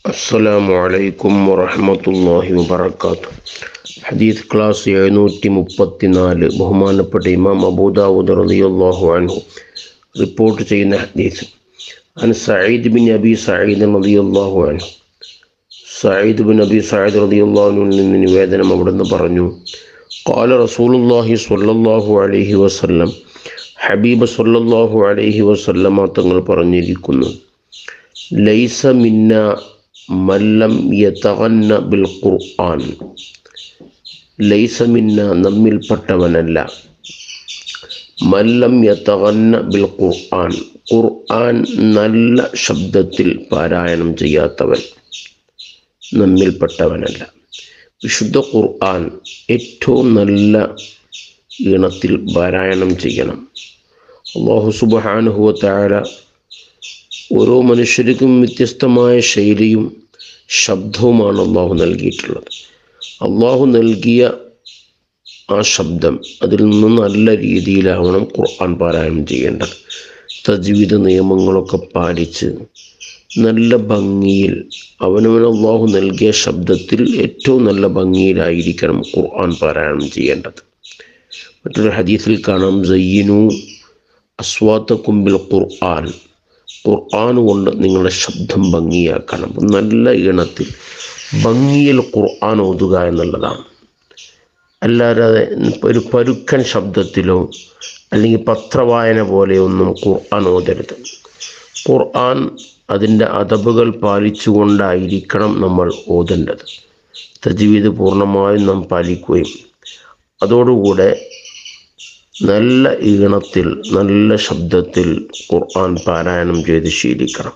അസ്സലാമു അലൈക്കും വറഹ്മത്തുള്ളാഹി വബറകാത്തു ഹദീസ് ക്ലാസ് എഴുന്നൂറ്റി മുപ്പത്തിനാല് ബഹുമാനപ്പെട്ട ഇമാം അബൂദാവൂദ് റളിയല്ലാഹു അൻഹു റിപ്പോർട്ട് ചെയ്യുന്ന ഹദീസ് അൻ സഈദ് ബിൻ അബി സഈദ് റളിയല്ലാഹു അൻഹു സഈദ് ബിൻ അബി സഈദ് റളിയല്ലാഹു അൻഹുവിൽ നിന്ന് നിവേദനം അവിടുന്ന് പറഞ്ഞു قال رسول الله صلى الله عليه وسلم ഹബീബ് സല്ലല്ലാഹു അലൈഹി വസല്ലമ തങ്ങൾ പറഞ്ഞിരിക്കുന്നു ലൈസ മിന്ന മല്ലം യതഗന്ന ബിൽ ഖുർആൻ ലൈസ മിന്ന നമ്മിൽപ്പെട്ടവനല്ല മല്ലം യതഗന്ന ബിൽ ഖുർആൻ ഖുർആൻ നല്ല ശബ്ദത്തിൽ പാരായണം ചെയ്യാത്തവൻ നമ്മിൽപ്പെട്ടവനല്ല വിശുദ്ധ ഖുർആൻ ഏറ്റവും നല്ല ഈണത്തിൽ പാരായണം ചെയ്യണം അള്ളാഹു സുബഹാനുഹുവ താര ഓരോ മനുഷ്യർക്കും വ്യത്യസ്തമായ ശൈലിയും ശബ്ദവുമാണ് അള്ളാഹു നൽകിയിട്ടുള്ളത് അള്ളാഹു നൽകിയ ആ ശബ്ദം അതിൽ നിന്ന് നല്ല രീതിയിലാവണം ഖുർആൻ പാരായണം ചെയ്യേണ്ടത് തജ്വീദ് നിയമങ്ങളൊക്കെ പാലിച്ച് നല്ല ഭംഗിയിൽ അവനവൻ അള്ളാഹു നൽകിയ ശബ്ദത്തിൽ ഏറ്റവും നല്ല ഭംഗിയിലായിരിക്കണം ഖുർആൻ പാരായണം ചെയ്യേണ്ടത് മറ്റൊരു ഹദീസിൽ കാണാം സയ്യിനു അസ്വാത്ത കുമ്പിൽ ഖുർആൻ ഖുർആൻ കൊണ്ട് നിങ്ങളുടെ ശബ്ദം ഭംഗിയാക്കണം നല്ല ഈണത്തിൽ ഭംഗിയിൽ ഖുർആൻ ഓതുക എന്നുള്ളതാണ് അല്ലാതെ ഒരു പരുക്കൻ ശബ്ദത്തിലോ അല്ലെങ്കിൽ പത്രവായന പോലെയൊന്നും ഖുർആൻ ഓതരുത് ഖുർആൻ അതിൻ്റെ അതബുകൾ പാലിച്ചുകൊണ്ടായിരിക്കണം നമ്മൾ ഓതേണ്ടത് തജ്വീദ് പൂർണ്ണമായും നാം പാലിക്കുകയും അതോടുകൂടെ നല്ല ഈണത്തിൽ നല്ല ശബ്ദത്തിൽ ഖുർആൻ പാരായണം ചെയ്ത് ശീലിക്കണം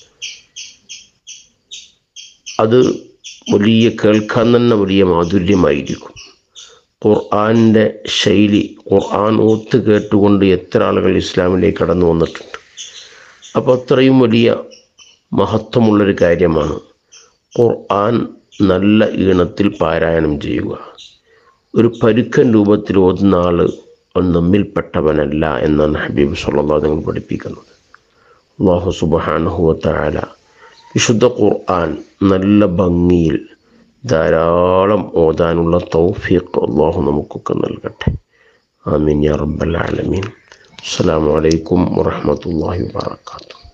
അത് വലിയ കേൾക്കാൻ തന്നെ വലിയ മാധുര്യമായിരിക്കും ഖുർആൻ്റെ ശൈലി ഖുർആൻ ഓത്ത് കേട്ടുകൊണ്ട് എത്ര ആളുകൾ ഇസ്ലാമിലേക്ക് കടന്നു വന്നിട്ടുണ്ട് അപ്പോൾ അത്രയും വലിയ മഹത്വമുള്ളൊരു കാര്യമാണ് ഖുർആൻ നല്ല ഈണത്തിൽ പാരായണം ചെയ്യുക ഒരു പരുക്കൻ രൂപത്തിൽ ഓതുന്ന ആൾ അവൻ നമ്മിൽപ്പെട്ടവനല്ല എന്നാണ് ഹബീബ് സല്ലാ നിങ്ങൾ പഠിപ്പിക്കുന്നത് അള്ളാഹു സുബാനുഹുവത്തായ വിശുദ്ധ ഖുർആൻ നല്ല ഭംഗിയിൽ ധാരാളം ഓതാനുള്ള തൗഫീഖ് അള്ളാഹു നമുക്കൊക്കെ നൽകട്ടെ ആമീൻ യാ റബ്ബൽ ആലമീൻ അസ്സലാമു അലൈക്കും വറഹ്മത്തുള്ളാഹി വബറകാതുഹു